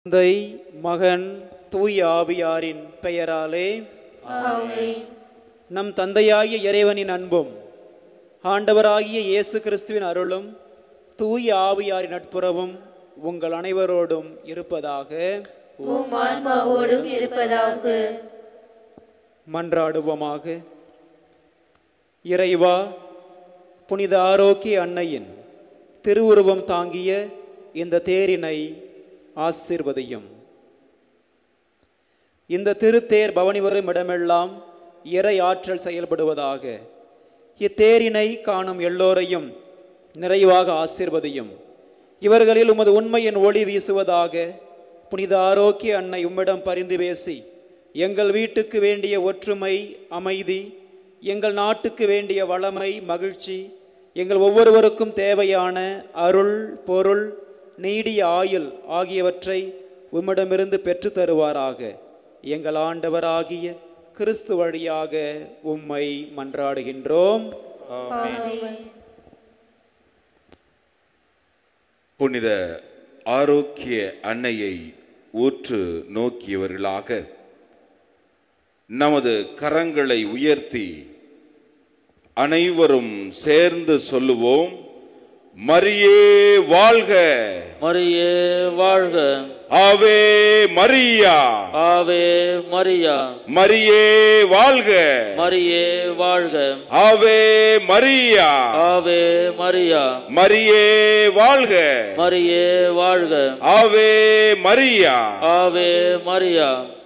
தந்தை மகன் தூய ஆவியாரின் பெயராலே ஆமென் நம் தந்தையாகிய இறைவனின் அன்பும் ஆண்டவராகிய இயேசு கிறிஸ்துவின் அருளும் தூய ஆவியாரின் நட்புறவும் உங்கள் அனைவரோடும் இருப்பதாக உம் ஆன்மாவோடும் இருப்பதாக மன்றாடுவோமாக இறைவா புனித ஆரோக்கிய அன்னையின் திருவுருவம் தாங்கிய இந்த தேரினை ஆசீர்வதியும் இந்த திருத்தேர் பவனி வரும் இடமெல்லாம் இறை ஆற்றல் செயல்படுவதாக இத்தேரினை காணும் எல்லோரையும் நிறைவாக ஆசீர்வதியும் இவர்களில் உமது உண்மையின் ஒளி வீசுவதாக புனித ஆரோக்கிய அன்னை உம்மிடம் பரிந்து பேசி எங்கள் வீட்டுக்கு வேண்டிய ஒற்றுமை அமைதி எங்கள் நாட்டுக்கு வேண்டிய வளமை மகிழ்ச்சி எங்கள் ஒவ்வொருவருக்கும் தேவையான அருள் பொருள் நீடிய ஆயுள் ஆகியவற்றை உம்மிடமிருந்து பெற்று தருவாராக எங்கள் ஆண்டவராகிய கிறிஸ்து வழியாக உம்மை மன்றாடுகின்றோம் ஆமென் புனித ஆரோக்கிய அன்னையை ஊற்று நோக்கியவர்களாக நமது கரங்களை உயர்த்தி அனைவரும் சேர்ந்து சொல்லுவோம் மரியே வாழ்க மரியே வாழ்க ஆவே மரியா ஆவே மரியா மரியே வாழ்க மரியே வாழ்க ஆவே மரியா ஆவே மரியா மரியே வாழ்க மரியே வாழ்க ஆவே மரியா ஆவே மரியா